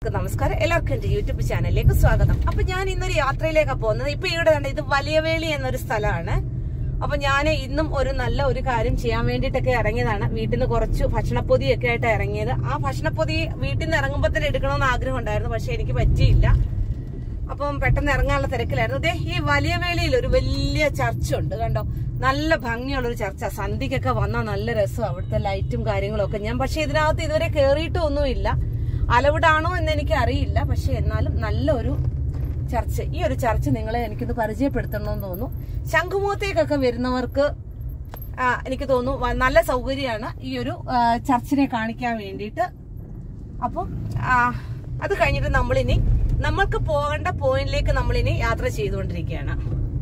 നമസ്കാരം എല്ലാവർക്കും എന്റെ യൂട്യൂബ് ചാനലിലേക്ക് സ്വാഗതം അപ്പൊ ഞാൻ ഇന്നൊരു യാത്രയിലേക്കാണ് പോകുന്നത് ഇപ്പൊ ഇവിടെ കണ്ട ഇത് വലിയവേളി എന്നൊരു സ്ഥലമാണ് അപ്പൊ ഞാൻ ഇന്നും ഒരു നല്ല ഒരു കാര്യം ചെയ്യാൻ വേണ്ടിയിട്ടൊക്കെ ഇറങ്ങിയതാണ് വീട്ടിൽ നിന്ന് കുറച്ച് ഭക്ഷണപ്പൊതിയൊക്കെ ആയിട്ട് ഇറങ്ങിയത് ആ ഭക്ഷണപ്പൊതി വീട്ടിൽ നിന്ന് ഇറങ്ങുമ്പോൾ തന്നെ എടുക്കണമെന്ന് ആഗ്രഹം ഉണ്ടായിരുന്നു പക്ഷെ എനിക്ക് പറ്റിയില്ല അപ്പം പെട്ടെന്ന് ഇറങ്ങാനുള്ള തിരക്കിലായിരുന്നു ദേ ഈ വലിയ വേളിയിൽ ഒരു വലിയ ചർച്ച ഉണ്ട് കണ്ടോ നല്ല ഭംഗിയുള്ള ഒരു ചർച്ച സന്ധ്യക്കൊക്കെ വന്നാൽ നല്ല രസം അവിടുത്തെ ലൈറ്റും കാര്യങ്ങളും ഒക്കെ ഞാൻ പക്ഷെ ഇതിനകത്ത് ഇതുവരെ കേറിയിട്ടും ഒന്നുമില്ല അലവിടാണോ എന്ന് എനിക്ക് അറിയില്ല പക്ഷെ എന്നാലും നല്ലൊരു ചർച്ച് ഈ ഒരു ചർച്ച് നിങ്ങളെ എനിക്കൊന്ന് പരിചയപ്പെടുത്തണമെന്ന് തോന്നുന്നു ശംഖുമുഖത്തേക്കൊക്കെ വരുന്നവർക്ക് ആ, എനിക്ക് തോന്നുന്നു വ- നല്ല സൗകര്യമാണ് ഈ ഒരു ആ, ചർച്ചിനെ കാണിക്കാൻ വേണ്ടിയിട്ട് അപ്പം ആ, അത് കഴിഞ്ഞിട്ട് നമ്മളിനി നമ്മൾക്ക് പോകേണ്ട പോയിന്റിലേക്ക് നമ്മളിനി യാത്ര ചെയ്തുകൊണ്ടിരിക്കുകയാണ്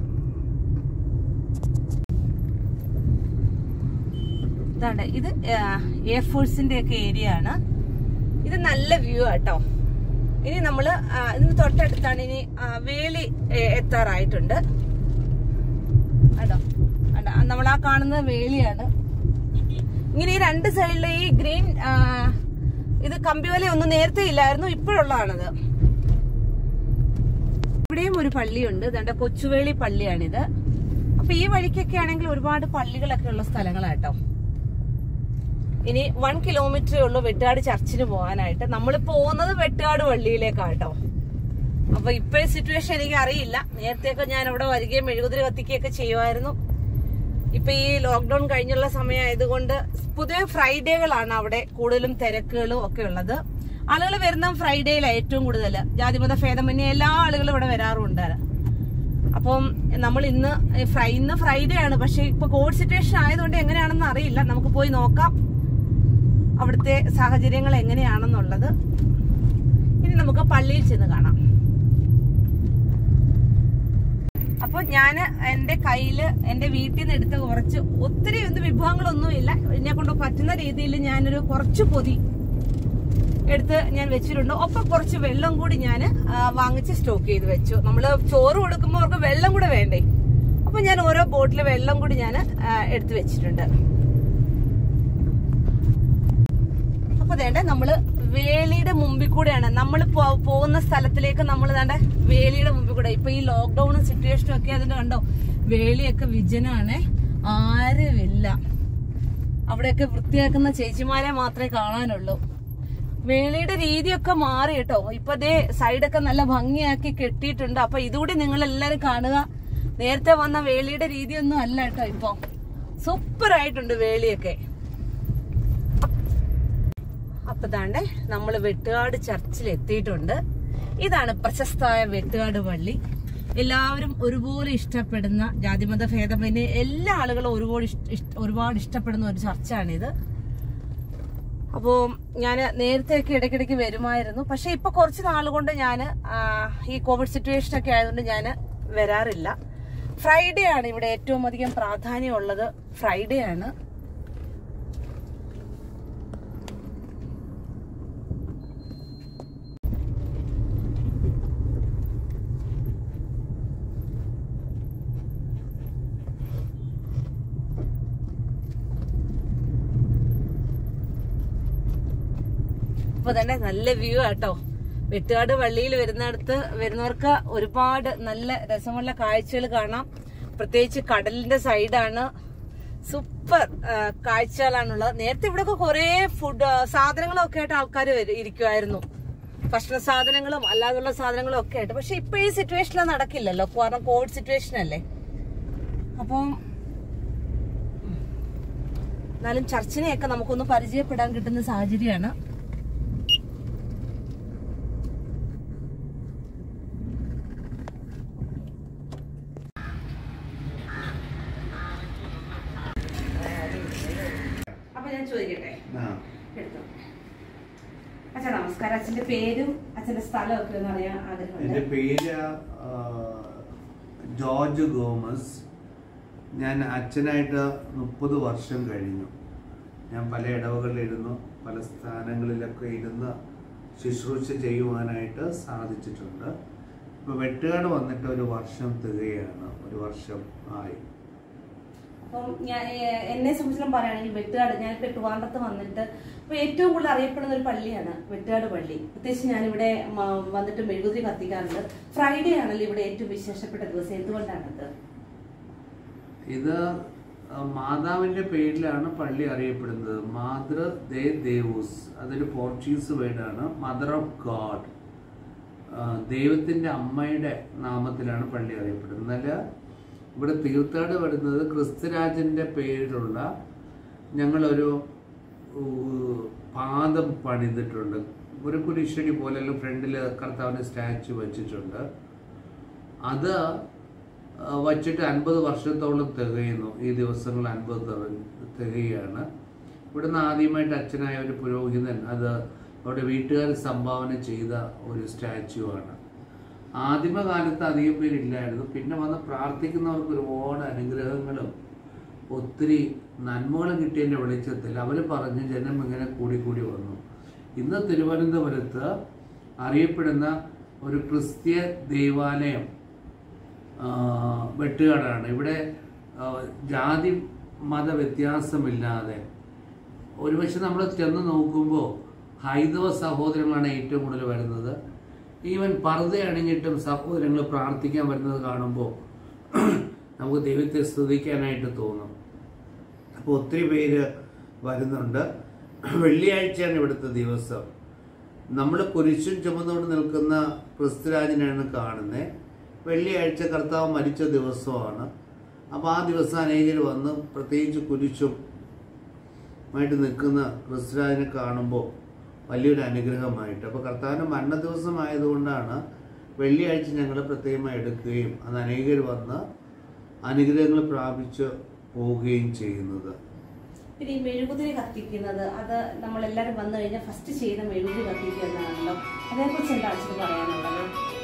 ഇതാണ് ഇത് എയർഫോഴ്സിന്റെ ഒക്കെ ഏരിയ ആണ് ഇത് നല്ല വ്യൂ ആട്ടോ ഇനി നമ്മള് ആ, ഇതിന് തൊട്ടടുത്താണ് ഇനി ആ, വേലി ഏ, എത്താറായിട്ടുണ്ട് കേട്ടോ നമ്മൾ ആ കാണുന്നത് വേലിയാണ് ഇങ്ങനെ ഈ രണ്ട് സൈഡിലെ ഈ ഗ്രീൻ ആ, ഇത് കമ്പിവല ഒന്നും നേരത്തെ ഇല്ലായിരുന്നു ഇപ്പോഴുള്ളതാണത് ഇവിടെയും ഒരു പള്ളിയുണ്ട് ഇതാണ്ട് കൊച്ചുവേളി പള്ളിയാണിത് അപ്പൊ ഈ വഴിക്കൊക്കെ ആണെങ്കിൽ ഒരുപാട് പള്ളികളൊക്കെ ഉള്ള സ്ഥലങ്ങളാട്ടോ ഇനി വൺ കിലോമീറ്ററേ ഉള്ളൂ വെട്ടുകാട് ചർച്ചിന് പോകാനായിട്ട് നമ്മൾ പോകുന്നത് വെട്ടുകാട് പള്ളിയിലേക്കാട്ടോ അപ്പൊ ഇപ്പോഴത്തെ സിറ്റുവേഷൻ എനിക്ക് അറിയില്ല നേരത്തെയൊക്കെ ഞാൻ അവിടെ വരികയും മെഴുകുതിരി കത്തിക്കുകയൊക്കെ ചെയ്യുമായിരുന്നു ഇപ്പൊ ഈ ലോക്ക്ഡൌൺ കഴിഞ്ഞുള്ള സമയമായതുകൊണ്ട് പൊതുവെ ഫ്രൈഡേകളാണ് അവിടെ കൂടുതലും തിരക്കുകളും ഒക്കെ ഉള്ളത് ആളുകൾ വരുന്ന ഫ്രൈഡേയിലാണ് ഏറ്റവും കൂടുതൽ ജാതിമത ഭേദമന്യേ എല്ലാ ആളുകളും ഇവിടെ വരാറുണ്ട് അപ്പം നമ്മൾ ഇന്ന് ഫ്രൈ ഇന്ന് ഫ്രൈഡേ ആണ് പക്ഷെ ഇപ്പൊ കോവിഡ് സിറ്റുവേഷൻ ആയതുകൊണ്ട് എങ്ങനെയാണെന്ന് അറിയില്ല നമുക്ക് പോയി നോക്കാം അവിടുത്തെ സാഹചര്യങ്ങൾ എങ്ങനെയാണെന്നുള്ളത് ഇനി നമുക്ക് പള്ളിയിൽ ചെന്ന് കാണാം അപ്പൊ ഞാൻ എന്റെ കയ്യില് എന്റെ വീട്ടിൽ നിന്ന് എടുത്ത കുറച്ച് ഒത്തിരി ഒന്നും വിഭവങ്ങളൊന്നും ഇല്ല എന്നെ കൊണ്ട് പറ്റുന്ന രീതിയിൽ ഞാനൊരു കുറച്ച് പൊതി എടുത്ത് ഞാൻ വെച്ചിട്ടുണ്ട് ഒപ്പം കുറച്ച് വെള്ളം കൂടി ഞാൻ വാങ്ങിച്ച് സ്റ്റോക്ക് ചെയ്ത് വെച്ചു നമ്മള് ചോറ് കൊടുക്കുമ്പോൾ അവർക്ക് വെള്ളം കൂടെ വേണ്ടേ അപ്പൊ ഞാൻ ഓരോ ബോട്ടിൽ വെള്ളം കൂടി ഞാൻ എടുത്ത് വെച്ചിട്ടുണ്ട് അപ്പൊ വേണ്ട നമ്മള് വേലിയുടെ മുമ്പിൽ കൂടെയാണ് നമ്മൾ പോകുന്ന സ്ഥലത്തിലേക്ക് നമ്മൾ വേണ്ട വേലിയുടെ മുമ്പിൽ കൂടെ ഇപ്പൊ ഈ ലോക്ക്ഡൌണും സിറ്റുവേഷനും ഒക്കെ അതിന്റെ കണ്ടോ വേലിയൊക്കെ വിജനാണ് ആരുമില്ല അവിടെയൊക്കെ വൃത്തിയാക്കുന്ന ചേച്ചിമാരെ മാത്രമേ കാണാനുള്ളൂ വേളിയുടെ രീതിയൊക്കെ മാറി കേട്ടോ ഇപ്പൊ ദേ സൈഡൊക്കെ നല്ല ഭംഗിയാക്കി കെട്ടിയിട്ടുണ്ട് അപ്പൊ ഇതുകൂടി നിങ്ങൾ എല്ലാരും കാണുക നേരത്തെ വന്ന വേളിയുടെ രീതിയൊന്നും അല്ല കേട്ടോ ഇപ്പൊ സൂപ്പർ ആയിട്ടുണ്ട് വേളിയൊക്കെ അപ്പൊ താണ്ടെ നമ്മൾ വെട്ടുകാട് ചർച്ചിൽ എത്തിയിട്ടുണ്ട് ഇതാണ് പ്രശസ്തമായ വെട്ടുകാട് പള്ളി എല്ലാവരും ഒരുപോലെ ഇഷ്ടപ്പെടുന്ന ജാതിമത ഭേദമന്യേ എല്ലാ ആളുകളും ഒരുപാട് ഇഷ്ട- ഇഷ്ട- ഒരുപാട് ഇഷ്ടപ്പെടുന്ന ഒരു ചർച്ചാണിത് അപ്പോൾ ഞാൻ നേരത്തെയൊക്കെ ഇടയ്ക്കിടയ്ക്ക് വരുമായിരുന്നു പക്ഷെ ഇപ്പൊ കുറച്ച് നാളുകൊണ്ട് ഞാൻ ഈ കോവിഡ് സിറ്റുവേഷൻ ഒക്കെ ആയതുകൊണ്ട് ഞാൻ വരാറില്ല ഫ്രൈഡേ ആണ് ഇവിടെ ഏറ്റവും അധികം പ്രാധാന്യമുള്ളത് ഫ്രൈഡേ ആണ് ഇപ്പൊ തന്നെ നല്ല വ്യൂ ആട്ടോ വെട്ടുകാട് പള്ളിയിൽ വരുന്നിടത്ത് വരുന്നവർക്ക് ഒരുപാട് നല്ല രസമുള്ള കാഴ്ചകൾ കാണാം പ്രത്യേകിച്ച് കടലിന്റെ സൈഡാണ് സൂപ്പർ ആ, കാഴ്ചകളാണുള്ളത് നേരത്തെ ഇവിടെയൊക്കെ കുറെ ഫുഡ് ആ, സാധനങ്ങളൊക്കെ ആയിട്ട് ആൾക്കാർ ഇരിക്കുമായിരുന്നു ഭക്ഷണ സാധനങ്ങളും അല്ലാതുള്ള സാധനങ്ങളും ഒക്കെ ആയിട്ട് പക്ഷെ ഇപ്പൊ ഈ സിറ്റുവേഷനിൽ നടക്കില്ലല്ലോ കാരണം കോവിഡ് സിറ്റുവേഷൻ അല്ലേ അപ്പം എന്നാലും ചർച്ചിനെയൊക്കെ നമുക്കൊന്ന് പരിചയപ്പെടാൻ കിട്ടുന്ന സാഹചര്യമാണ് അപ്പൊ ഞാൻ ചോദിക്കട്ടെ ആ. എടുത്തോ അച്ഛാ നമസ്കാരം അച്ഛന്റെ പേരും അച്ഛന്റെ സ്ഥലവും ഒക്കെ ഒന്ന് അറിയാൻ എൻ്റെ ആഗ്രഹമുണ്ട് പേര് ആ, ജോർജ് ഗോമസ് ഞാൻ അച്ഛനായിട്ട് മുപ്പത് വർഷം കഴിഞ്ഞു ഞാൻ പല ഇടവകളിലിരുന്നു പല സ്ഥാനങ്ങളിലൊക്കെ ഇരുന്ന് ശുശ്രൂഷ ചെയ്യുവാനായിട്ട് സാധിച്ചിട്ടുണ്ട് ഇപ്പോൾ വെട്ടുകാട് വന്നിട്ട് ഒരു വർഷം തികയാണ് ഒരു വർഷം ആയി അപ്പം ഞാൻ ഏഹ്, എന്നെ സംബന്ധിച്ചിടത്തോളം പറയുകയാണെങ്കിൽ വെട്ടുകാട് ഞാനിപ്പോൾ ട്രിവാൻഡ്രത്ത് വന്നിട്ട് അപ്പോൾ ഏറ്റവും കൂടുതൽ അറിയപ്പെടുന്ന ഒരു പള്ളിയാണ് വെട്ടുകാട് പള്ളി പ്രത്യേകിച്ച് ഞാനിവിടെ മ- വന്നിട്ട് മെഴുകുതിരി കത്തിക്കാറുണ്ട് ഫ്രൈഡേ ആണല്ലോ ഇവിടെ ഏറ്റവും വിശേഷപ്പെട്ട ദിവസം എന്തുകൊണ്ടാണത് ഇത് മാതാവിന്റെ പേരിലാണ് പള്ളി അറിയപ്പെടുന്നത് മാതൃ ദേ ദേവൂസ് അതൊരു പോർച്ചുഗീസ് വേർഡാണ് മദർ ഓഫ് ഗാഡ് ദൈവത്തിന്റെ അമ്മയുടെ നാമത്തിലാണ് പള്ളി അറിയപ്പെടുന്നത് എന്നാൽ ഇവിടെ തീർത്ഥാട് വരുന്നത് ക്രിസ്തുരാജന്റെ പേരിലുള്ള ഞങ്ങളൊരു ഊ, പാദം പണിതിട്ടുണ്ട് ഒരു കുരിശടി പോലെ അല്ലെങ്കിൽ ഫ്രണ്ടിൽ കർത്താവിന്റെ സ്റ്റാച്ചു വെച്ചിട്ടുണ്ട് അത് ആ, വച്ചിട്ട് അൻപത് വർഷത്തോളം തികയുന്നു ഈ ദിവസങ്ങൾ അൻപത് തികയാണ് ഇവിടുന്ന് ആദ്യമായിട്ട് അച്ഛനായ ഒരു പുരോഹിതൻ അത് അവിടെ വീട്ടുകാർ സംഭാവന ചെയ്ത ഒരു സ്റ്റാച്ചു ആണ് ആദിമകാലത്ത് അധികം പേരില്ലായിരുന്നു പിന്നെ വന്ന് പ്രാർത്ഥിക്കുന്നവർക്ക് ഒരുപാട് അനുഗ്രഹങ്ങളും ഒത്തിരി നന്മകളും കിട്ടിയതിൻ്റെ വെളിച്ചത്തിൽ അവർ പറഞ്ഞ് ജനം ഇങ്ങനെ കൂടിക്കൂടി വന്നു ഇന്ന് തിരുവനന്തപുരത്ത് അറിയപ്പെടുന്ന ഒരു ക്രിസ്ത്യ ദേവാലയം ആ, വെട്ടുകാടാണ് ഇവിടെ ആ, ജാതി മത വ്യത്യാസമില്ലാതെ ഒരുപക്ഷെ നമ്മൾ ചെന്ന് നോക്കുമ്പോൾ ഹൈന്ദവ സഹോദരങ്ങളാണ് ഏറ്റവും കൂടുതൽ വരുന്നത് ഈവൻ പർദ്ദ അണിഞ്ഞിട്ടും സഹോദരങ്ങൾ പ്രാർത്ഥിക്കാൻ വരുന്നത് കാണുമ്പോൾ നമുക്ക് ദൈവത്തെ സ്തുതിക്കാനായിട്ട് തോന്നും അപ്പോൾ ഒത്തിരി പേര് വരുന്നുണ്ട് വെള്ളിയാഴ്ചയാണ് ഇവിടുത്തെ ദിവസം നമ്മൾ കുരിശും ചുമന്നുകൊണ്ട് നിൽക്കുന്ന ക്രിസ്തുരാജനെയാണ് കാണുന്നത് വെള്ളിയാഴ്ച കർത്താവ് മരിച്ച ദിവസമാണ് അപ്പോൾ ആ ദിവസം അനേകർ വന്ന് പ്രത്യേകിച്ച് കുരിശും ആയിട്ട് നിൽക്കുന്ന ക്രിസ്തുരാജനെ കാണുമ്പോൾ വലിയൊരു അനുഗ്രഹമായിട്ട് അപ്പോൾ കർത്താവിൻ്റെ മരണ ദിവസമായതുകൊണ്ടാണ് വെള്ളിയാഴ്ച ഞങ്ങൾ പ്രത്യേകമായി എടുക്കുകയും അത് അനേകർ വന്ന് അനുഗ്രഹങ്ങൾ പ്രാപിച്ച് പോവുകയും ചെയ്യുന്നത് പിന്നെ ഈ മെഴുകുതിരി കത്തിക്കുന്നത് അത് നമ്മൾ എല്ലാവരും വന്നു കഴിഞ്ഞാൽ ഫസ്റ്റ് ചെയ്യുന്ന മെഴുകുതിരി കത്തിക്കുക എന്നാണല്ലോ അതേക്കുറിച്ച് എന്താ അച്ഛന് പറയാനുള്ളത്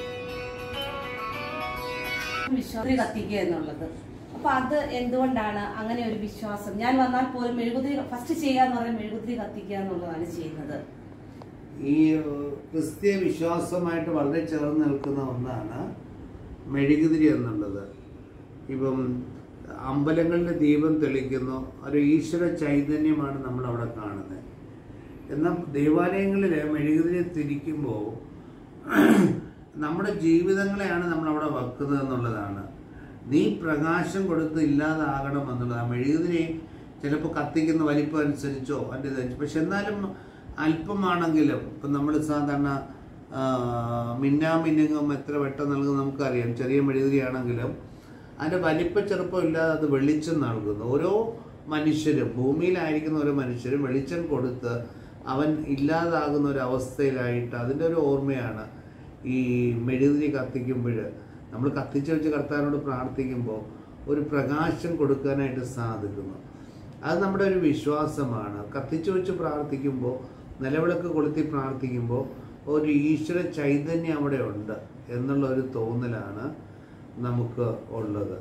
വിശ്വാസി കത്തിക്കുക എന്നുള്ളത് അപ്പൊ അത് എന്തുകൊണ്ടാണ് അങ്ങനെ ഒരു വിശ്വാസം ഞാൻ വന്നാൽ പോലും മെഴുകുതിരി ഫസ്റ്റ് ചെയ്യുക എന്ന് പറയുന്നത് മെഴുകുതിരി കത്തിക്കുക എന്നുള്ളതാണ് ചെയ്യുന്നത് ഈ ഏഹ്, ക്രിസ്തീയ വിശ്വാസമായിട്ട് വളരെ ചേർന്ന് നിൽക്കുന്ന ഒന്നാണ് മെഴുകുതിരി എന്നുള്ളത് ഇപ്പം അമ്പലങ്ങളിലെ ദീപം തെളിക്കുന്നു ഒരു ഈശ്വര ചൈതന്യമാണ് നമ്മൾ അവിടെ കാണുന്നത് എന്നാൽ ദേവാലയങ്ങളിൽ മെഴുകുതിരി തിരിക്കുമ്പോൾ നമ്മുടെ ജീവിതങ്ങളെയാണ് നമ്മൾ അവിടെ വെക്കുന്നത് എന്നുള്ളതാണ് നീ പ്രകാശം കൊടുത്ത് ഇല്ലാതാകണം എന്നുള്ളതാണ് മെഴുകുതിരി ചിലപ്പോൾ കത്തിക്കുന്ന വലിപ്പം അനുസരിച്ചോ അതിൻ്റെ ഇതനുസരിച്ച് പക്ഷെ എന്നാലും അല്പമാണെങ്കിലും ഇപ്പം നമ്മൾ സാധാരണ ആ, മിന്നാമിന്നുങ്ങും എത്ര വെട്ടം നൽകും നമുക്കറിയാം ചെറിയ മെഴുകുതിരിയാണെങ്കിലും അതിൻ്റെ വലിപ്പ ചെറുപ്പം ഇല്ലാതെ അത് വെളിച്ചം നൽകുന്നു ഓരോ മനുഷ്യരും ഭൂമിയിലായിരിക്കുന്ന ഓരോ മനുഷ്യരും വെളിച്ചം കൊടുത്ത് അവൻ ഇല്ലാതാകുന്ന ഒരു അവസ്ഥയിലായിട്ട് അതിൻ്റെ ഒരു ഓർമ്മയാണ് ഈ മെഴുകുതിരി കത്തിക്കുമ്പോൾ നമ്മൾ കത്തിച്ച് വെച്ച് കർത്താവിനോട് പ്രാർത്ഥിക്കുമ്പോൾ ഒരു പ്രകാശം കൊടുക്കാനായിട്ട് സാധിക്കുന്നു അത് നമ്മുടെ ഒരു വിശ്വാസമാണ് കത്തിച്ച് വെച്ച് പ്രാർത്ഥിക്കുമ്പോൾ നിലവിളക്ക് കൊളുത്തി പ്രാർത്ഥിക്കുമ്പോൾ ഒരു ഈശ്വര ചൈതന്യം അവിടെ ഉണ്ട് എന്നുള്ള ഒരു തോന്നലാണ് നമുക്ക് ഉള്ളത്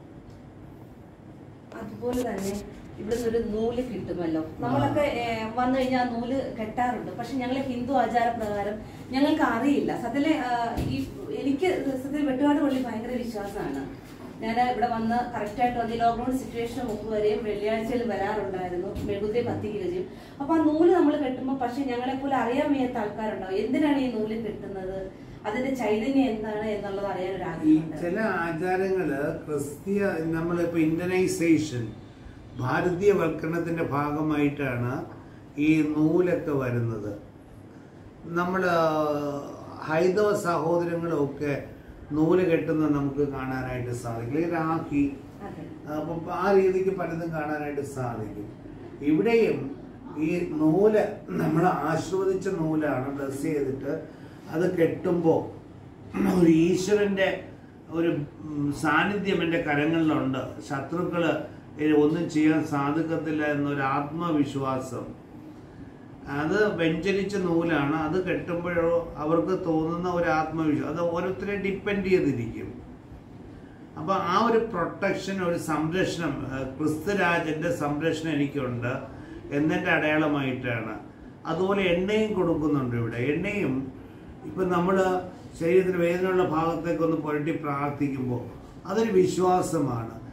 അതുപോലെ തന്നെ ഇവിടുന്ന് ഒരു നൂല് കിട്ടുമല്ലോ നമ്മളൊക്കെ ഏഹ്, വന്നു കഴിഞ്ഞാൽ നൂല് കെട്ടാറുണ്ട് പക്ഷെ ഞങ്ങൾ ഹിന്ദു ആചാര പ്രകാരം ഞങ്ങൾക്ക് അറിയില്ല സത്യത്തില് ആഹ്, ഈ എനിക്ക് സത്യത്തിൽ വെട്ടുകാട് പള്ളി ഭയങ്കര വിശ്വാസമാണ് ഞാൻ ഇവിടെ വന്ന് കറക്റ്റായിട്ട് വന്ന് ഈ ലോക്ക്ഡൌൺ സിറ്റുവേഷന് മുമ്പ് വരെയും വെള്ളിയാഴ്ചയിൽ വരാറുണ്ടായിരുന്നു മെഴുകുതിരി കത്തിക്കുക ചെയ്യും അപ്പൊ ആ നൂല് നമ്മൾ കെട്ടുമ്പോൾ പക്ഷെ ഞങ്ങളെ പോലെ അറിയാൻ വയ്യാത്ത ആൾക്കാരുണ്ടാവും എന്തിനാണ് ഈ നൂല് കെട്ടുന്നത് അതിന്റെ ചൈതന്യം എന്താണ് എന്നുള്ളത് അറിയാൻ ഒരു ഈ ആഗ്രഹമുണ്ട് ചില ആചാരങ്ങള് ക്രിസ്തീയ നമ്മളിപ്പോ ഇന്ത്യനൈസേഷൻ ഭാരതീയവൽക്കരണത്തിന്റെ ഭാഗമായിട്ടാണ് ഈ നൂലൊക്കെ വരുന്നത് നമ്മൾ ഹൈന്ദവ സഹോദരങ്ങളൊക്കെ നൂല് കെട്ടുന്നത് നമുക്ക് കാണാനായിട്ട് സാധിക്കും അല്ലെങ്കിൽ രാഖി അതെ അപ്പം ആ രീതിക്ക് പലതും കാണാനായിട്ട് സാധിക്കും ഇവിടെയും ഈ നൂല് നമ്മൾ ആശ്രവദിച്ച നൂലാണ് ബ്ലസ് ചെയ്തിട്ട് അത് കെട്ടുമ്പോൾ ഒരു ഈശ്വരൻ്റെ ഒരു ഉം, സാന്നിധ്യം എൻ്റെ കരങ്ങളിലുണ്ട് ശത്രുക്കൾ ഒന്നും ചെയ്യാൻ സാധിക്കത്തില്ല എന്നൊരു ആത്മവിശ്വാസം അത് വ്യഞ്ചരിച്ച നൂലാണ് അത് കെട്ടുമ്പോഴോ അവർക്ക് തോന്നുന്ന ഒരു ആത്മവിശ്വാസം അത് ഓരോരുത്തരെ ഡിപ്പെൻഡ് ചെയ്തിരിക്കും അപ്പൊ ആ ഒരു പ്രൊട്ടക്ഷൻ ഒരു സംരക്ഷണം ഏഹ് ക്രിസ്തുരാജന്റെ സംരക്ഷണം എനിക്കുണ്ട് എന്നതിന്റെ അടയാളമായിട്ടാണ് അതുപോലെ എണ്ണയും കൊടുക്കുന്നുണ്ട് ഇവിടെ എണ്ണയും ഇപ്പൊ നമ്മൾ ശരീരത്തിന് വേദനയുള്ള ഭാഗത്തേക്ക് ഒന്ന് പുരട്ടി പ്രാർത്ഥിക്കുമ്പോൾ അതൊരു വിശ്വാസമാണ്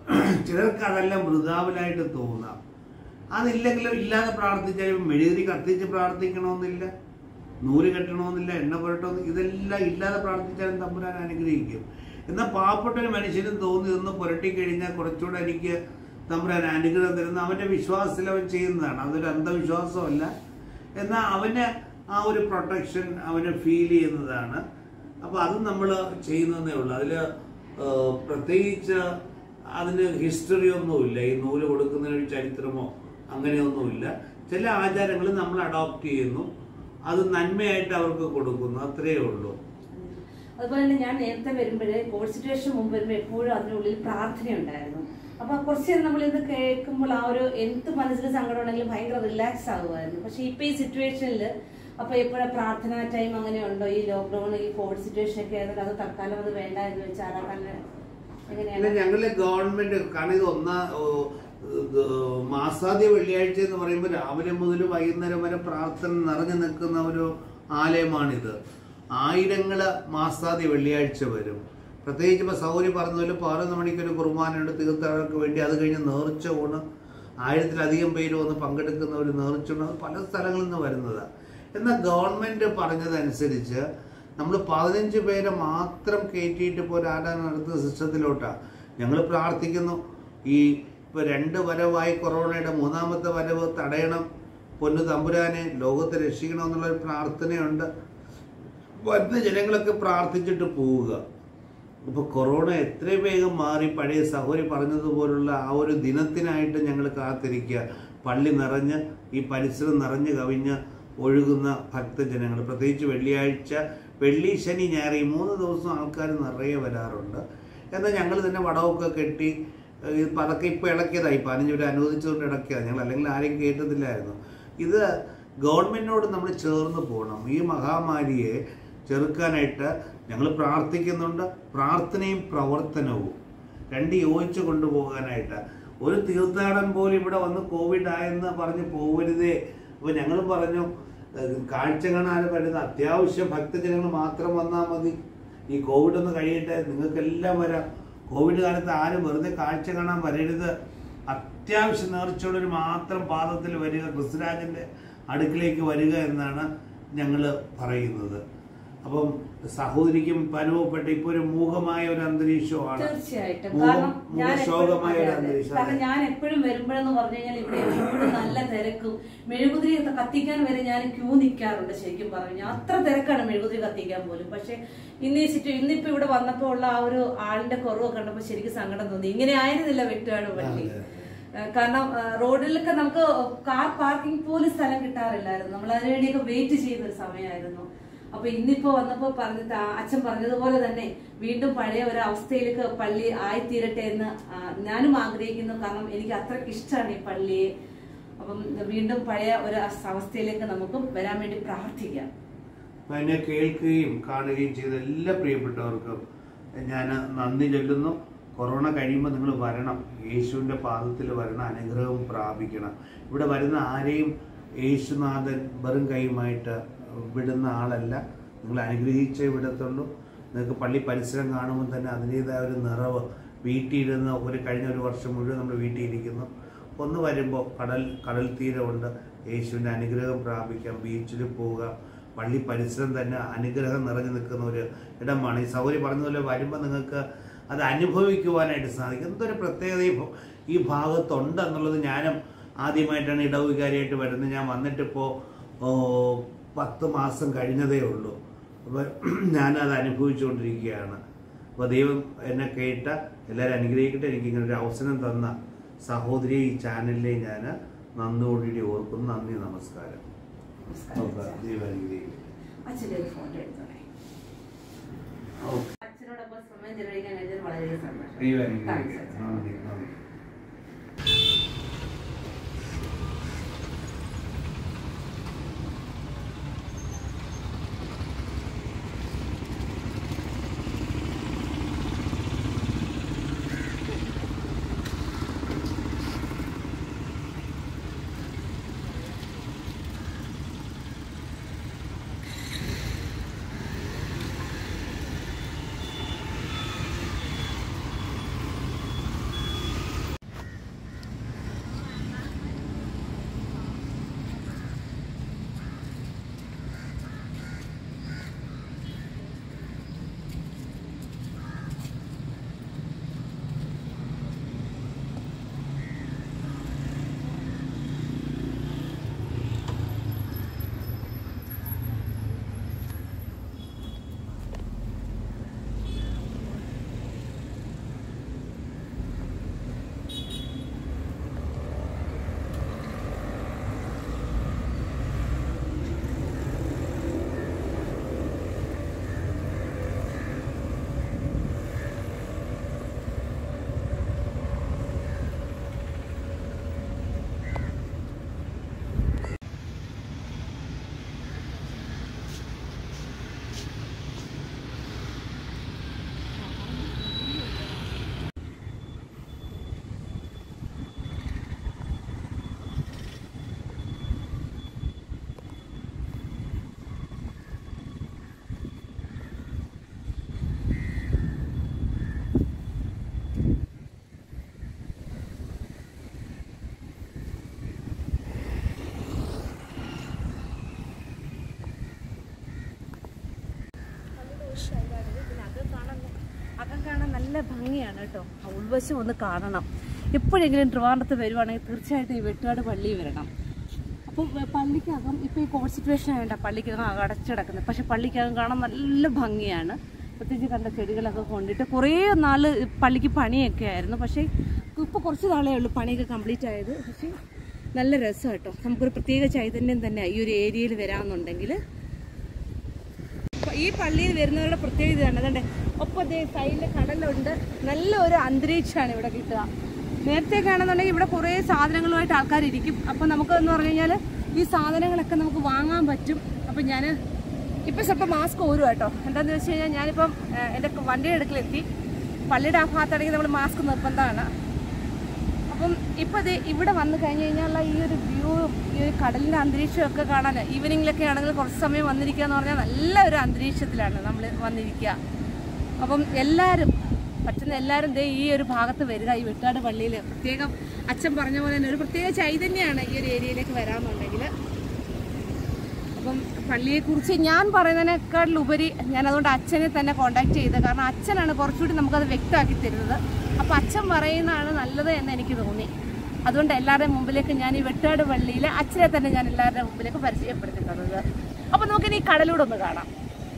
ചിലർക്ക് അതെല്ലാം വൃതാവിലായിട്ട് തോന്നാം അതില്ലെങ്കിലും ഇല്ലാതെ പ്രാർത്ഥിച്ചാലും മെഴുകുതിരി കത്തിച്ച് പ്രാർത്ഥിക്കണമെന്നില്ല നൂല് കെട്ടണമെന്നില്ല എണ്ണ പുരട്ടണമെന്ന് ഇതെല്ലാം ഇല്ലാതെ പ്രാർത്ഥിച്ചാലും തമ്പുരാൻ അനുഗ്രഹിക്കും എന്നാൽ പാവപ്പെട്ട ഒരു മനുഷ്യനും തോന്നി ഇതൊന്ന് പുരട്ടി കഴിഞ്ഞാൽ കുറച്ചുകൂടെ എനിക്ക് തമ്പുരാൻ അനുഗ്രഹം തരുന്ന അവന്റെ വിശ്വാസത്തിൽ അവൻ ചെയ്യുന്നതാണ് അതൊരു അന്ധവിശ്വാസമല്ല എന്നാൽ അവന് ആ ഒരു പ്രൊട്ടക്ഷൻ അവന് ഫീൽ ചെയ്യുന്നതാണ് അപ്പോൾ അത് നമ്മൾ ചെയ്യുന്നതേ ഉള്ളൂ അതിൽ പ്രത്യേകിച്ച് അതിന് ഹിസ്റ്ററി ഒന്നുമില്ല ഈ നൂല് കൊടുക്കുന്നതിന് ഒരു ചരിത്രമോ അങ്ങനെയൊന്നുമില്ല ചില ആചാരങ്ങൾ നമ്മൾ അഡോപ്റ്റ് ചെയ്യുന്നു അത് നന്മയായിട്ട് അവർക്ക് കൊടുക്കുന്നു അത്രയേ ഉള്ളൂ അതുപോലെ തന്നെ ഞാൻ നേരത്തെ വരുമ്പോഴേ കോവിഡ് സിറ്റുവേഷൻ മുമ്പ് വരുമ്പോൾ എപ്പോഴും അതിനുള്ളിൽ പ്രാർത്ഥന ഉണ്ടായിരുന്നു അപ്പൊ കുറച്ച് നേരം നമ്മൾ ഇത് കേൾക്കുമ്പോൾ ആ ഒരു എന്ത് മനസ്സിൽ സങ്കടം ഉണ്ടെങ്കിലും ഭയങ്കര റിലാക്സ് ആകുമായിരുന്നു പക്ഷെ ഇപ്പൊ ഈ സിറ്റുവേഷനിൽ അപ്പൊ എപ്പോഴും പ്രാർത്ഥന ടൈം അങ്ങനെ ഉണ്ടോ ഈ ലോക്ക്ഡൌൺ ഈ കോവിഡ് സിറ്റുവേഷൻ ഒക്കെ ആയതുകൊണ്ട് അത് തൽക്കാലം അത് വേണ്ട എന്ന് വെച്ചാൽ തന്നെ പിന്നെ എങ്ങനെയാണ് ഞങ്ങളെ ഗവൺമെന്റ് കാരണം ഇത് ഒന്നാ ഓ, ഇത് മാസാദ്യ വെള്ളിയാഴ്ച എന്ന് പറയുമ്പോൾ രാവിലെ മുതൽ വൈകുന്നേരം വരെ പ്രാർത്ഥന നിറഞ്ഞു നിൽക്കുന്ന ഒരു ആലയമാണിത് ആയിരങ്ങള് മാസാദ്യ വെള്ളിയാഴ്ച വരും പ്രത്യേകിച്ച് ഇപ്പൊ സൗരി പറഞ്ഞതുപോലെ പതിനൊന്ന് മണിക്ക് ഒരു കുർബാനയുണ്ട് തീർത്ഥാടകർക്ക് വേണ്ടി അത് കഴിഞ്ഞ് നേർച്ച ഊണ് ആയിരത്തിലധികം പേര് വന്ന് പങ്കെടുക്കുന്ന ഒരു നേർച്ച ഊണ് അത് പല സ്ഥലങ്ങളിൽ നിന്ന് വരുന്നതാണ് എന്നാൽ ഗവൺമെന്റ് പറഞ്ഞതനുസരിച്ച് നമ്മൾ പതിനഞ്ച് പേരെ മാത്രം കയറ്റിയിട്ട് ഇപ്പോൾ ഒരു ആരാധന നടത്തുന്ന സിസ്റ്റത്തിലോട്ടാണ് ഞങ്ങൾ പ്രാർത്ഥിക്കുന്നു ഈ ഇപ്പോൾ രണ്ട് വരവായി കൊറോണയുടെ മൂന്നാമത്തെ വരവ് തടയണം പൊന്നു തമ്പുരാനെ ലോകത്തെ രക്ഷിക്കണം എന്നുള്ള ഒരു പ്രാർത്ഥനയുണ്ട് വരുന്ന ജനങ്ങളൊക്കെ പ്രാർത്ഥിച്ചിട്ട് പോവുക ഇപ്പോൾ കൊറോണ എത്രയും വേഗം മാറി പഴയ സഹോരി പറഞ്ഞതുപോലുള്ള ആ ഒരു ദിനത്തിനായിട്ട് ഞങ്ങൾ കാത്തിരിക്കുക പള്ളി നിറഞ്ഞ് ഈ പരിസരം നിറഞ്ഞ് കവിഞ്ഞ് ഒഴുകുന്ന ഭക്തജനങ്ങൾ പ്രത്യേകിച്ച് വെള്ളിയാഴ്ച വെള്ളി ശനി ഞായർ ഈ മൂന്ന് ദിവസം ആൾക്കാർ നിറയെ വരാറുണ്ട് എന്നാൽ ഞങ്ങൾ തന്നെ വടമൊക്കെ കെട്ടി ഏഹ്, ഇപ്പം അതൊക്കെ ഇപ്പോൾ ഇളക്കിയതായി പതിനഞ്ച് പേര് അനുവദിച്ചുകൊണ്ട് ഇളക്കിയതാണ് ഞങ്ങൾ അല്ലെങ്കിൽ ആരെയും കേട്ടതില്ലായിരുന്നു ഇത് ഗവൺമെന്റിനോട് നമ്മൾ ചേർന്ന് പോകണം ഈ മഹാമാരിയെ ചെറുക്കാനായിട്ട് ഞങ്ങൾ പ്രാർത്ഥിക്കുന്നുണ്ട് പ്രാർത്ഥനയും പ്രവർത്തനവും രണ്ട് യോജിച്ച് കൊണ്ടുപോകാനായിട്ട് ഒരു തീർത്ഥാടനം പോലും ഇവിടെ വന്ന് കോവിഡ് ആയെന്ന് പറഞ്ഞ് പോകരുതേ അപ്പോൾ ഞങ്ങൾ പറഞ്ഞു ഏഹ്, കാഴ്ച കാണാൻ വരുന്ന അത്യാവശ്യം ഭക്തജനങ്ങൾ മാത്രം വന്നാൽ മതി ഈ കോവിഡ് ഒന്ന് കഴിയട്ടെ നിങ്ങൾക്കെല്ലാം വരാം കോവിഡ് കാലത്ത് ആരും വെറുതെ കാഴ്ച കാണാൻ വരരുത് അത്യാവശ്യം നേർച്ചയോടൊരു മാത്രം പാദത്തിൽ വരിക ക്രിസ്തുരാജന്റെ അടുക്കിലേക്ക് വരിക എന്നാണ് ഞങ്ങൾ പറയുന്നത് അപ്പം സഹോദരിക്കും അനുഭവപ്പെട്ട് ഇപ്പൊ ഒരു മൂകമായ ഒരു അന്തരീക്ഷമാണ് തീർച്ചയായിട്ടും മൂകം- കാരണം ഞാൻ മൂകശോകമായ എപ്പോഴും- ഒരു അതെ, അതെ. അന്തരീക്ഷം കാരണം ഞാൻ എപ്പോഴും വരുമ്പോഴെന്ന് പറഞ്ഞു കഴിഞ്ഞാൽ ഇവിടെ എപ്പോഴും നല്ല തിരക്കും മെഴുകുതിരി ഒക്കെ കത്തിക്കാൻ വരെ ഞാൻ ക്യൂ നിൽക്കാറുണ്ട് ശരിക്കും പറഞ്ഞു ഞാൻ അത്ര തിരക്കാണ് മെഴുകുതിരി കത്തിക്കാൻ പോലും പക്ഷെ ഇന്ന് ഈ സിറ്റു ഇന്നിപ്പോ ഇവിടെ വന്നപ്പോൾ ഉള്ള ആ ഒരു ആളിന്റെ കുറവ് കണ്ടപ്പോൾ ശരിക്കും സങ്കടം തോന്നി ഇങ്ങനെ ആയിരുന്നില്ല വെട്ടുകാട് പള്ളി അതെ. ഏഹ് കാരണം ഏഹ് റോഡിലൊക്കെ നമുക്ക് കാർ പാർക്കിംഗ് പോലും സ്ഥലം കിട്ടാറില്ലായിരുന്നു നമ്മൾ അതിനുവേണ്ടിയൊക്കെ വെയിറ്റ് ചെയ്യുന്ന ഒരു സമയമായിരുന്നു അപ്പൊ ഇന്നിപ്പോ വന്നപ്പോ പറഞ്ഞ അച്ഛൻ പറഞ്ഞതുപോലെ തന്നെ വീണ്ടും പഴയ ഒരു അവസ്ഥയിലേക്ക് പള്ളി ആയിത്തീരട്ടെ എന്ന് ആ, ഞാനും ആഗ്രഹിക്കുന്നു കാരണം എനിക്ക് അത്രയ്ക്ക് ഇഷ്ടമാണ് ഈ പള്ളിയെ അപ്പം വീണ്ടും പഴയ ഒരു അവസ്ഥയിലേക്ക് നമുക്കും വരാൻ വേണ്ടി പ്രാർത്ഥിക്കാം അപ്പൊ എന്നെ കേൾക്കുകയും കാണുകയും ചെയ്ത എല്ലാ പ്രിയപ്പെട്ടവർക്കും ഞാൻ നന്ദി ചൊല്ലുന്നു കൊറോണ കഴിയുമ്പോൾ നിങ്ങൾ വരണം യേശുവിൻ്റെ പാദത്തിൽ വരണം അനുഗ്രഹവും പ്രാപിക്കണം ഇവിടെ വരുന്ന ആരെയും യേശുനാഥൻ വെറും കൈയുമായിട്ട് വിടുന്ന ആളല്ല നിങ്ങൾ അനുഗ്രഹിച്ചേ വിടത്തുള്ളൂ നിങ്ങൾക്ക് പള്ളി പരിസരം കാണുമ്പോൾ തന്നെ അതിൻ്റെതായ ഒരു നിറവ് വീട്ടിലിരുന്ന് ഒരു കഴിഞ്ഞ ഒരു വർഷം മുഴുവൻ നമ്മൾ വീട്ടിലിരിക്കുന്നു ഒന്ന് വരുമ്പോൾ കടൽ കടൽ തീരമുണ്ട് യേശുവിൻ്റെ അനുഗ്രഹം പ്രാപിക്കാം ബീച്ചിൽ പോവുക പള്ളി പരിസരം തന്നെ അനുഗ്രഹം നിറഞ്ഞു നിൽക്കുന്ന ഒരു ഇടമാണ് ഈ സൗകര്യം പറഞ്ഞതുപോലെ വരുമ്പോൾ നിങ്ങൾക്ക് അത് അനുഭവിക്കുവാനായിട്ട് സാധിക്കും എന്തൊരു പ്രത്യേകത ഈ ഭ- ഈ ഭാഗത്തുണ്ട് എന്നുള്ളത് ഞാനും ആദ്യമായിട്ടാണ് ഇടവുകാരിയായിട്ട് വരുന്നത് ഞാൻ വന്നിട്ടിപ്പോൾ ഓ, പത്ത് മാസം കഴിഞ്ഞതേ ഉള്ളൂ അപ്പോൾ ഞാനത് അനുഭവിച്ചുകൊണ്ടിരിക്കുകയാണ് അപ്പോൾ ദൈവം എന്നെ കേട്ട എല്ലാവരും അനുഗ്രഹിക്കട്ടെ എനിക്ക് ഇങ്ങനെ ഒരു അവസരം തന്ന സഹോദരിയെ ഈ ചാനലിലെ ഞാൻ നന്ദിയോടുകൂടി ഓർക്കുന്നു നന്ദി നമസ്കാരം ഓക്കെ, ദൈവം അനുഗ്രഹിക്കട്ടെ അച്ഛൻ്റെ ഒരു ഫോട്ടോ എടുത്തോളെ ഓക്കെ അച്ഛനോടൊപ്പം സമയം ചെലവഴിക്കാൻ കഴിഞ്ഞാൽ വളരെ സന്തോഷം ദൈവം താങ്ക്സ് അനുഗ്രഹിക്കട്ടെ അച്ഛൻ നന്ദി നന്ദി നല്ല ഭംഗിയാണ് കേട്ടോ ആ ഉൾവശം ഒന്ന് കാണണം എപ്പോഴെങ്കിലും ട്രിവാൻഡ്രത്ത് വരുവാണെങ്കിൽ തീർച്ചയായിട്ടും ഈ വെട്ടുകാട് പള്ളി വരണം അപ്പോൾ പള്ളിക്കകം ഇപ്പോൾ ഈ കോവിഡ് സിറ്റുവേഷൻ ആയതുകൊണ്ട് പള്ളിക്കകം അടച്ചിടക്കുന്നത് പക്ഷെ പള്ളിക്കകം കാണാൻ നല്ല ഭംഗിയാണ് പ്രത്യേകിച്ച് കണ്ട ചെടികളൊക്കെ കൊണ്ടിട്ട് കുറേ നാൾ പള്ളിക്ക് പണിയൊക്കെ ആയിരുന്നു പക്ഷേ ഇപ്പോൾ കുറച്ച് നാളേ ഉള്ളൂ പണിയൊക്കെ കംപ്ലീറ്റ് ആയത് പക്ഷേ നല്ല രസം കേട്ടോ നമുക്കൊരു പ്രത്യേക ചൈതന്യം തന്നെ ഈ ഒരു ഏരിയയിൽ വരാമെന്നുണ്ടെങ്കിൽ അപ്പൊ ഈ പള്ളിയിൽ വരുന്നവരുടെ പ്രത്യേകത ഇതാണ് അതുകൊണ്ട് ഒപ്പം ദേ സൈഡിൽ കടലുണ്ട് നല്ല ഒരു അന്തരീക്ഷമാണ് ഇവിടെ കിട്ടുക നേരത്തെ ആണെന്നുണ്ടെങ്കിൽ ഇവിടെ കുറേ സാധനങ്ങളുമായിട്ട് ആൾക്കാർ ഇരിക്കും അപ്പം നമുക്ക് എന്ന് പറഞ്ഞു കഴിഞ്ഞാൽ ഈ സാധനങ്ങളൊക്കെ നമുക്ക് വാങ്ങാൻ പറ്റും അപ്പം ഞാൻ ഇപ്പം സ്വല്പം മാസ്ക് ഊരും കേട്ടോ എന്താണെന്ന് വെച്ച് കഴിഞ്ഞാൽ ഞാനിപ്പം ഏഹ്, എൻ്റെ വണ്ടിയുടെ അടുക്കലെത്തി പള്ളിയുടെ ആ ഭാഗത്താണെങ്കിൽ നമ്മൾ മാസ്ക് നിർബന്ധമാണ് അപ്പം ഇപ്പം ഇത് ഇവിടെ വന്നു കഴിഞ്ഞ് കഴിഞ്ഞാൽ ഈ ഒരു വ്യൂ ഈ ഒരു കടലിൻ്റെ അന്തരീക്ഷമൊക്കെ കാണാൻ ഈവനിങ്ങിലൊക്കെ ആണെങ്കിൽ കുറച്ച് സമയം വന്നിരിക്കുക എന്ന് പറഞ്ഞാൽ നല്ല ഒരു അന്തരീക്ഷത്തിലാണ് നമ്മൾ വന്നിരിക്കുക അപ്പം എല്ലാവരും പറ്റുന്ന എല്ലാവരും ദേ ഈ ഒരു ഭാഗത്ത് വരിക ഈ വെട്ടാട് പള്ളിയിൽ പ്രത്യേകം അച്ഛൻ പറഞ്ഞ പോലെ തന്നെ ഒരു പ്രത്യേക ചൈതന്യമാണ് ഈ ഒരു ഏരിയയിലേക്ക് വരാമെന്നുണ്ടെങ്കിൽ അപ്പം പള്ളിയെക്കുറിച്ച് ഞാൻ പറയുന്നതിനേക്കാളിലുപരി ഞാൻ അതുകൊണ്ട് അച്ഛനെ തന്നെ കോണ്ടാക്ട് ചെയ്തത് കാരണം അച്ഛനാണ് കുറച്ചുകൂടി നമുക്കത് വ്യക്തമാക്കി തരുന്നത് അപ്പം അച്ഛൻ പറയുന്നതാണ് നല്ലത് എന്ന് എനിക്ക് തോന്നി അതുകൊണ്ട് എല്ലാവരുടെയും മുമ്പിലേക്ക് ഞാൻ ഈ വെട്ടാട് പള്ളിയിൽ അച്ഛനെ തന്നെ ഞാൻ എല്ലാവരുടെ മുമ്പിലേക്ക് പരിചയപ്പെടുത്തി തന്നത് അപ്പം നമുക്കിനി ഈ കടലൂടെ ഒന്ന് കാണാം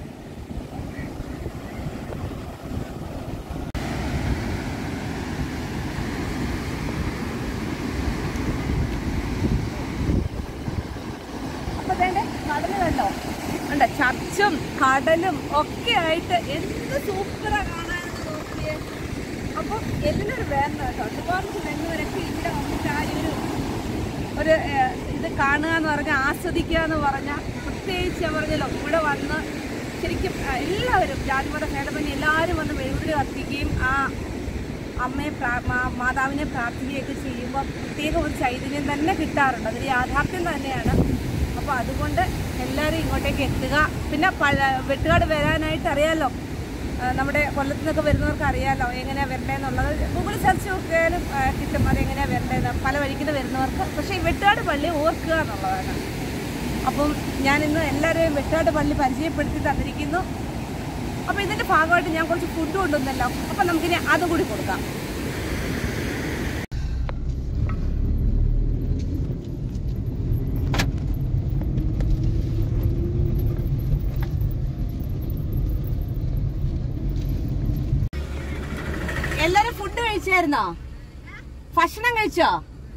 അപ്പൊ വേണ്ടേ കടല് കണ്ടോ കണ്ടോ ചർച്ചും കടലും ഒക്കെ ആയിട്ട് എന്ത് സൂപ്പറാ കാണാനെന്ന് നോക്കിയേ അപ്പൊ എല്ലാവരും വേണം കേട്ടോ ഒരുപാട് വരുന്നവരൊക്കെ ഇവിടെ വന്നിട്ട് ആ ഒരു ഒരു ഏഹ്, ഇത് കാണുക എന്ന് പറഞ്ഞാൽ ആസ്വദിക്കുക എന്ന് പറഞ്ഞാൽ പ്രത്യേകിച്ച് ഞാൻ പറഞ്ഞല്ലോ ഇവിടെ വന്ന് ശരിക്കും ആ, എല്ലാവരും ജാതിമത ഭേദമന്യേ എല്ലാവരും വന്ന് മെഴുകുതിരി കത്തിക്കുകയും ആ അമ്മയെ പ്രാ- മാ- മാതാവിനെ പ്രാർത്ഥിക്കുകയൊക്കെ ചെയ്യുമ്പോൾ പ്രത്യേക ഒരു ചൈതന്യം തന്നെ കിട്ടാറുണ്ട് അതൊരു യാഥാർത്ഥ്യം തന്നെയാണ് അപ്പോൾ അതുകൊണ്ട് എല്ലാവരും ഇങ്ങോട്ടേക്ക് എത്തുക പിന്നെ പല വെട്ടുകാട് വരാനായിട്ട് അറിയാമല്ലോ ആ, നമ്മുടെ കൊല്ലത്തു നിന്നൊക്കെ വരുന്നവർക്ക് അറിയാമല്ലോ എങ്ങനെയാണ് വരേണ്ടതെന്നുള്ളത് ഗൂഗിൾ സെർച്ച് നോക്കിയാലും ആ, കിട്ടും അത് എങ്ങനെയാണ് വരേണ്ടത് പല വഴിക്കുന്ന വരുന്നവർക്ക് പക്ഷേ ഈ വെട്ടുകാട് പള്ളി ഓർക്കുക എന്നുള്ളതാണ് അപ്പം ഞാൻ ഇന്ന് എല്ലാവരെയും വെട്ടുകാട് പള്ളി പരിചയപ്പെടുത്തി തന്നിരിക്കുന്നു അപ്പോൾ ഇതിൻ്റെ ഭാഗമായിട്ട് ഞാൻ കുറച്ച് ഫുഡ് കൊണ്ടുവന്നല്ലോ അപ്പം നമുക്കിനി അതും കൂടി കൊടുക്കാം എല്ലാരും ഫുഡ് കഴിച്ചായിരുന്നോ ഭക്ഷണം കഴിച്ചോ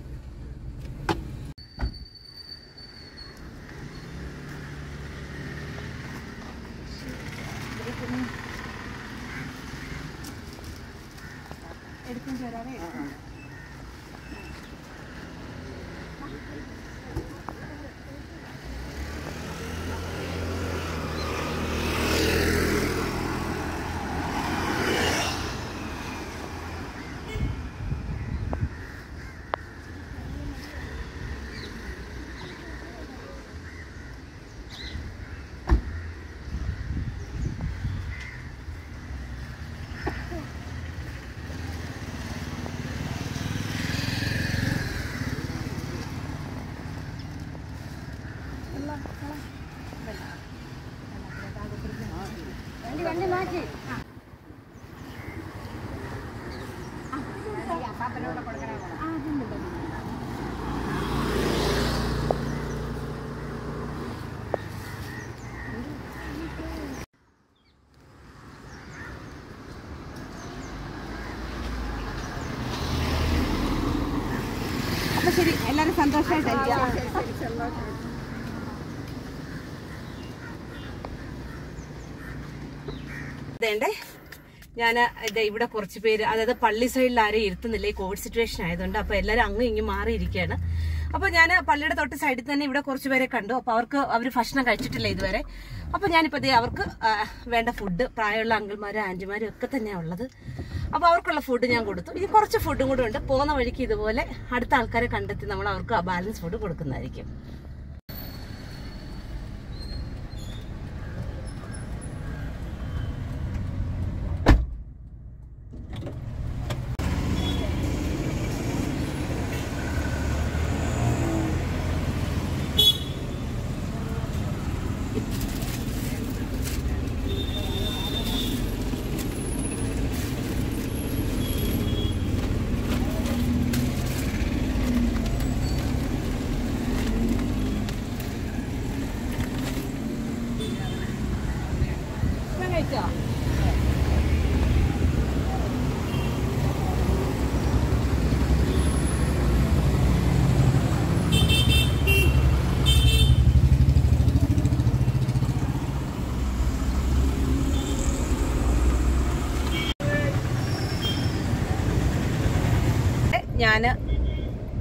അപ്പൊ ശരി എല്ലാരും സന്തോഷമായിട്ടായിരിക്കും ഇതേണ്ടേ ഞാൻ ഇത് ഇവിടെ കുറച്ച് പേര് അതായത് പള്ളി സൈഡിൽ ആരെയും ഇരുത്തുന്നില്ല ഈ കോവിഡ് സിറ്റുവേഷൻ ആയതുകൊണ്ട് അപ്പൊ എല്ലാവരും അങ്ങും ഇങ്ങും മാറിയിരിക്കുകയാണ് അപ്പൊ ഞാൻ പള്ളിയുടെ തൊട്ട് സൈഡിൽ തന്നെ ഇവിടെ കുറച്ച് പേരെ കണ്ടു അപ്പൊ അവർക്ക് അവർ ഭക്ഷണം കഴിച്ചിട്ടില്ല ഇതുവരെ അപ്പൊ ഞാനിപ്പോ ദേ അവർക്ക് ആ, വേണ്ട ഫുഡ് പ്രായമുള്ള അങ്കിൾമാരും ആന്റിമാരും ഒക്കെ തന്നെയാണ് ഉള്ളത് അപ്പൊ അവർക്കുള്ള ഫുഡ് ഞാൻ കൊടുത്തു ഇനി കുറച്ച് ഫുഡും കൂടെ ഉണ്ട് പോകുന്ന വഴിക്ക് ഇതുപോലെ അടുത്ത ആൾക്കാരെ കണ്ടെത്തി നമ്മൾ അവർക്ക് ബാലൻസ് ഫുഡ് കൊടുക്കുന്നതായിരിക്കും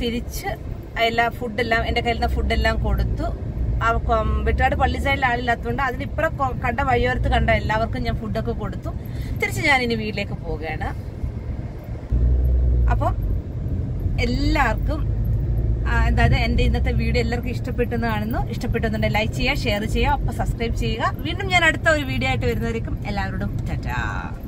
തിരിച്ച് എല്ലാ ഫുഡെല്ലാം എന്റെ കയ്യിൽ നിന്ന് ഫുഡെല്ലാം കൊടുത്തു ആ കൊ- വെട്ടാട് പള്ളി സൈഡിൽ ആളില്ലാത്തതുകൊണ്ട് അതിനിപ്പുറം കൊ- കണ്ട വഴിയോരത്ത് കണ്ട എല്ലാവർക്കും ഞാൻ ഫുഡൊക്കെ കൊടുത്തു തിരിച്ച് ഞാൻ ഇനി വീട്ടിലേക്ക് പോവുകയാണ് അപ്പം എല്ലാവർക്കും ആ, അതായത് എന്റെ ഇന്നത്തെ വീഡിയോ എല്ലാവർക്കും ഇഷ്ടപ്പെട്ടെന്ന് കാണുന്നു ഇഷ്ടപ്പെട്ടെന്നുണ്ടെങ്കിൽ ലൈക്ക് ചെയ്യുക ഷെയർ ചെയ്യുക ഒപ്പം സബ്സ്ക്രൈബ് ചെയ്യുക വീണ്ടും ഞാൻ അടുത്ത ഒരു വീഡിയോ ആയിട്ട് വരുന്നവരേക്കും എല്ലാവരോടും ടാറ്റാ